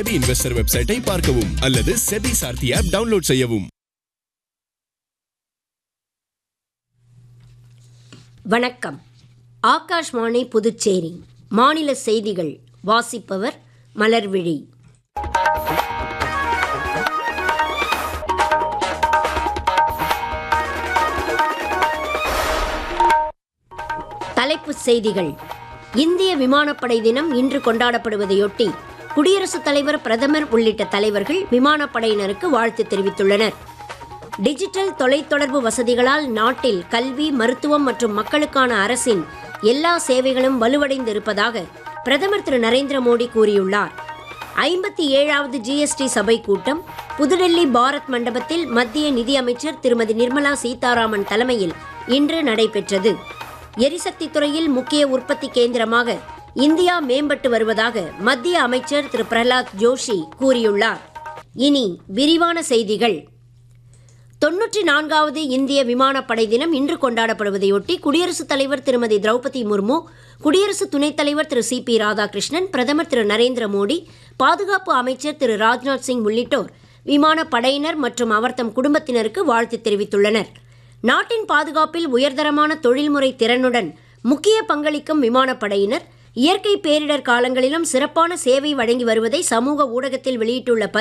SEBI investor வெப்சைட்டை பார்க்கவும் அல்லது செபி சார்த்தி ஆப் டவுன்லோட் செய்யவும் வணக்கம் ஆகாஷ்வாணி புதுச்சேரி மாநில செய்திகள் வாசிப்பவர் மலர்விழி தலைப்புச் செய்திகள் இந்திய விமானப்படை தினம் இன்று கொண்டாடப்படுவதையொட்டி குடியரசுத் தலைவர் பிரதமர் உள்ளிட்ட தலைவர்கள் விமானப்படையினருக்கு வாழ்த்து தெரிவித்துள்ளனர் டிஜிட்டல் தொலைத்தொடர்பு வசதிகளால் நாட்டில் கல்வி மருத்துவம் மற்றும் மக்களுக்கான அரசின் எல்லா சேவைகளும் வலுவடைந்திருப்பதாக பிரதமர் திரு நரேந்திர மோடி கூறியுள்ளார் ஐம்பத்தி ஏழாவது ஜிஎஸ்டி சபை கூட்டம் புதுடெல்லி பாரத் மண்டபத்தில் மத்திய நிதியமைச்சர் திருமதி நிர்மலா சீதாராமன் தலைமையில் இன்று நடைபெற்றது எரிசக்தி துறையில் முக்கிய உற்பத்தி கேந்திரமாக இந்தியா மேம்பட்டு வருவதாக மத்திய அமைச்சர் திரு பிரஹலாத் ஜோஷி கூறியுள்ளார் இனி விரிவான செய்திகள் தொன்னூற்றி நான்காவது இந்திய விமானப்படை தினம் இன்று கொண்டாடப்படுவதையொட்டி குடியரசுத் தலைவர் திருமதி திரௌபதி முர்மு குடியரசு துணைத் தலைவர் திரு சி பி ராதாகிருஷ்ணன் பிரதமர் திரு நரேந்திர மோடி பாதுகாப்பு அமைச்சர் திரு ராஜ்நாத் சிங் உள்ளிட்டோர் விமானப்படையினர் மற்றும் அவர்தம் குடும்பத்தினருக்கு வாழ்த்து தெரிவித்துள்ளனர் நாட்டின் பாதுகாப்பில் உயர்தரமான தொழில்முறை திறனுடன் முக்கிய பங்களிக்கும் விமானப்படையினர் இயற்கை பேரிடர் காலங்களிலும் சிறப்பான சேவை வழங்கி வருவதை சமூக ஊடகத்தில் வெளியிட்டுள்ள